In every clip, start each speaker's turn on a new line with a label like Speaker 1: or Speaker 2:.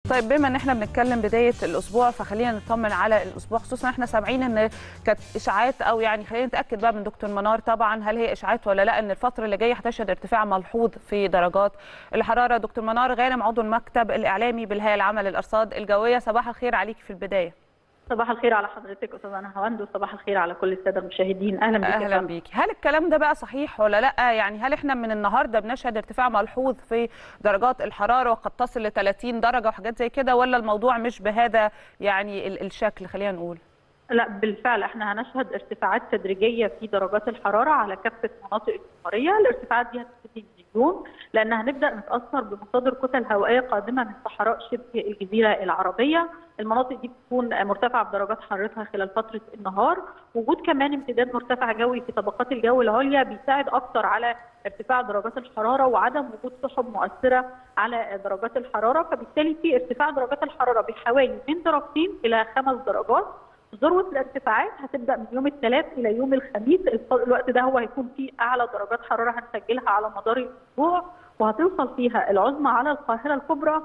Speaker 1: طيب بما ان احنا بنتكلم بدايه الاسبوع فخلينا نطمن على الاسبوع خصوصا احنا سامعين ان كانت اشاعات او يعني خلينا نتاكد بقى من دكتور منار طبعا هل هي اشاعات ولا لا ان الفتره اللي جايه هتشهد ارتفاع ملحوظ في درجات الحراره دكتور منار غانم عضو المكتب الاعلامي بالهيئه العامه للارصاد الجويه صباح الخير عليكي في البدايه
Speaker 2: صباح الخير على حضرتك استاذه انا هوند وصباح الخير على كل الساده المشاهدين اهلا بيك
Speaker 1: اهلا بيكي هل الكلام ده بقى صحيح ولا لا يعني هل احنا من النهارده بنشهد ارتفاع ملحوظ في درجات الحراره وقد تصل ل 30 درجه وحاجات زي كده ولا الموضوع مش بهذا يعني ال- الشكل خلينا نقول
Speaker 2: لا بالفعل احنا هنشهد ارتفاعات تدريجيه في درجات الحراره على كافه مناطق الجمهوريه الارتفاعات دي هتبتدي من اليوم لان هنبدا نتاثر بمصادر كتل هوائيه قادمه من صحراء شبه الجزيره العربيه المناطق دي بتكون مرتفعه بدرجات حرارتها خلال فتره النهار وجود كمان امتداد مرتفع جوي في طبقات الجو العليا بيساعد اكثر على ارتفاع درجات الحراره وعدم وجود سحب مؤثره على درجات الحراره فبالتالي في ارتفاع درجات الحراره بحوالي من درجتين الى خمس درجات ذروه الارتفاعات هتبدا من يوم الثلاث الى يوم الخميس الوقت ده هو هيكون فيه اعلى درجات حراره هنسجلها على مدار الاسبوع وهتوصل فيها العظمى على القاهره الكبرى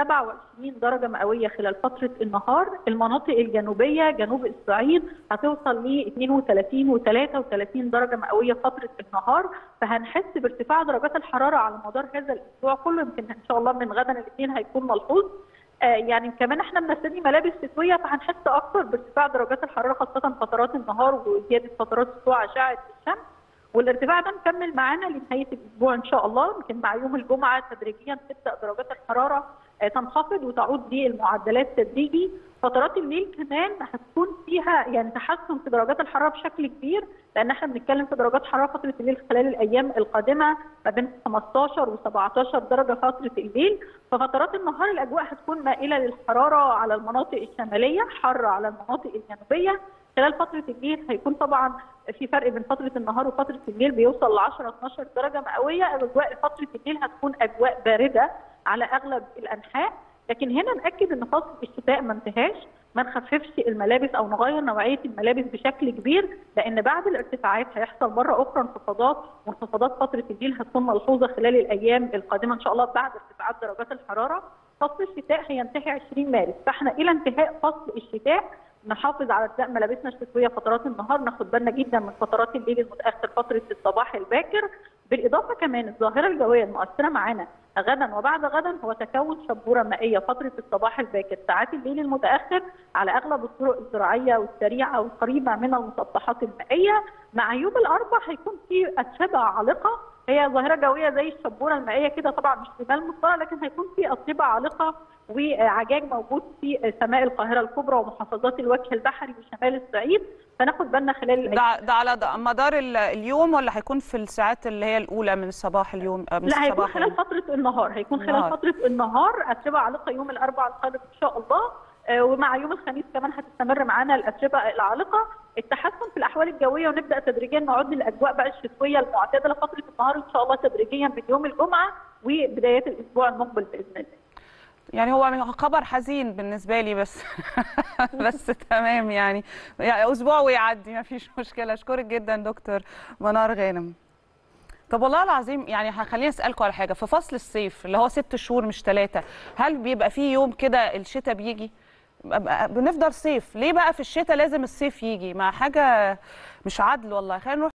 Speaker 2: 27 درجة مئوية خلال فترة النهار، المناطق الجنوبية جنوب الصعيد هتوصل ل 32 و 33 درجة مئوية فترة النهار، فهنحس بارتفاع درجات الحرارة على مدار هذا الأسبوع كله يمكن إن شاء الله من غدا الاثنين هيكون ملحوظ. آه يعني كمان احنا بنستدي ملابس شتويه فهنحس اكثر بارتفاع درجات الحراره خاصه فترات النهار وزياده فترات سطوع اشعه الشمس والارتفاع ده مكمل معانا لنهايه الاسبوع ان شاء الله يمكن مع يوم الجمعه تدريجيا تبدا درجات الحراره تنخفض وتعود للمعدلات تدريجي فترات الليل كمان هتكون فيها يعني تحسن في درجات الحراره بشكل كبير لان احنا بنتكلم في درجات حراره فتره الليل خلال الايام القادمه ما بين 15 و17 درجه فتره الليل ففترات النهار الاجواء هتكون مائله للحراره على المناطق الشماليه حر على المناطق الجنوبيه خلال فتره الليل هيكون طبعا في فرق بين فتره النهار وفتره الليل بيوصل ل 10 12 درجه مئويه اجواء فتره الليل هتكون اجواء بارده على اغلب الانحاء لكن هنا ناكد ان فصل الشتاء ما انتهاش ما نخففش الملابس او نغير نوعيه الملابس بشكل كبير لان بعد الارتفاعات هيحصل مره اخرى انخفاضات وانخفاضات فتره الليل هتكون ملحوظه خلال الايام القادمه ان شاء الله بعد ارتفاعات درجات الحراره فصل الشتاء هينتهي 20 مارس فاحنا الى انتهاء فصل الشتاء نحافظ على ارتداء ملابسنا الشتويه فترات النهار ناخد بالنا جدا من فترات الليل المتاخر فتره الصباح الباكر بالاضافه كمان الظاهره الجويه المؤثره معانا غدا وبعد غدا هو تكون شبوره مائيه فتره الصباح الباكر ساعات الليل المتاخر على اغلب الطرق الزراعيه والسريعه والقريبه من المسطحات المائيه مع يوم الاربعاء هيكون في اتربه عالقه هي ظاهره جويه زي الشبوره المائيه كده طبعا مش رمال مصطلح لكن هيكون في اتربه عالقه وعجاج موجود في سماء القاهره الكبرى ومحافظات الوجه البحري وشمال الصعيد فناخد بالنا خلال
Speaker 1: ده, ده على ده مدار اليوم ولا هيكون في الساعات اللي هي الاولى من الصباح اليوم من
Speaker 2: لا هيكون
Speaker 1: الصباح
Speaker 2: خلال
Speaker 1: اليوم.
Speaker 2: فتره النهار هيكون خلال
Speaker 1: النهار.
Speaker 2: فتره النهار اتربه عالقه يوم الاربعاء القادم ان شاء الله آه، ومع يوم الخميس كمان هتستمر معانا الاتربه العالقه التحسن في الاحوال الجويه ونبدا تدريجيا نعود للاجواء بقى الشتويه المعتدله فتره النهار ان شاء الله تدريجيا من يوم الجمعه وبدايات الاسبوع المقبل باذن الله
Speaker 1: يعني هو خبر حزين بالنسبه لي بس بس تمام يعني يعني اسبوع ويعدي ما فيش مشكله اشكرك جدا دكتور منار غانم طب والله العظيم يعني خليني اسالكم على حاجه في فصل الصيف اللي هو ست شهور مش ثلاثه هل بيبقى فيه يوم كده الشتاء بيجي بنفضل صيف ليه بقى في الشتاء لازم الصيف يجي مع حاجه مش عدل والله خلينا نروح